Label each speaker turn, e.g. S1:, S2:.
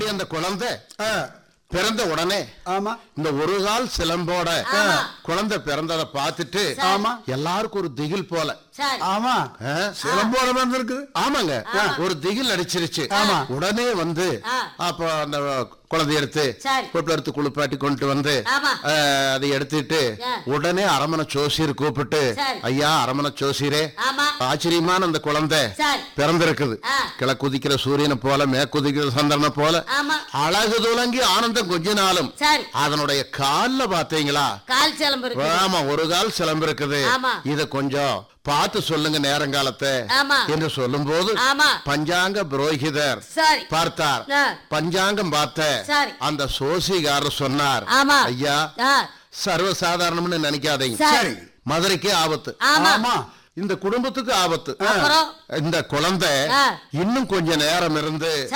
S1: அந்த குழந்தை
S2: ஆ,
S1: பிறந்த உடனே
S2: ஆமா
S1: இந்த ஒரு கால் சிலம்போட
S3: ஆமா.
S1: குழந்தை பிறந்ததை பார்த்துட்டு
S2: ஆமா
S1: எல்லாருக்கும் ஒரு திகில் போல
S3: சரி
S2: ஆமா
S1: ஆ?
S2: சிலம்போட வந்து இருக்குது
S1: ஆமாங்க ஒரு திகில் அடிச்சிருச்சு
S2: ஆமா.
S1: உடனே வந்து
S3: ஆ.
S1: அப்ப அந்த குழந்தை எடுத்து
S3: சரி.
S1: கொட்டில் எடுத்து குளிப்பாட்டி கொண்டு வந்து
S3: ஆமா.
S1: ஆ, அதை எடுத்துட்டு
S3: ஆ.
S1: உடனே அரமனை ஜோசியர் கூப்பிட்டு
S3: சரி.
S1: ஐயா அரமனை ஜோசியரே
S3: ஆமா
S1: ஆச்சரியமான அந்த குழந்தை
S3: சரி
S1: பிறந்திருக்குது
S3: ஆ.
S1: கிழக்குதிக்கிற சூரியனை போல மேற்குதிக்கிற சந்திரனை போல
S3: ஆமா
S1: அழகு துலங்கி ஆனந்தம் கொஞ்ச நாளும்
S3: சரி
S1: அதனுடைய கால்ல பாத்தீங்களா
S3: கால் சிலம்பு இருக்கு
S1: ஆமா ஒரு கால் சிலம்பு இருக்குது
S3: ஆமா.
S1: இத கொஞ்சம் பார்த்து சொல்லுங்க நேரங்காலத்தை
S3: ஆமா.
S1: என்று சொல்லும் போது
S3: ஆமா
S1: பஞ்சாங்க புரோகிதர்
S3: சரி
S1: பார்த்தார்
S3: ஆ.
S1: பஞ்சாங்கம் பார்த்த
S3: சரி.
S1: அந்த சோசிகாரர் சொன்னார்
S3: ஆமா.
S1: ஐயா
S3: ஆ,
S1: சர்வசாதாரணம்னு நினைக்காதீங்க
S3: சரி
S1: மதுரைக்கே ஆபத்து
S3: ஆமா
S2: ஆமா
S1: இந்த குடும்பத்துக்கு ஆபத்து
S3: அப்புறம்
S1: இந்த குழந்தை
S3: ஆ.
S1: இன்னும் கொஞ்ச நேரம் இருந்து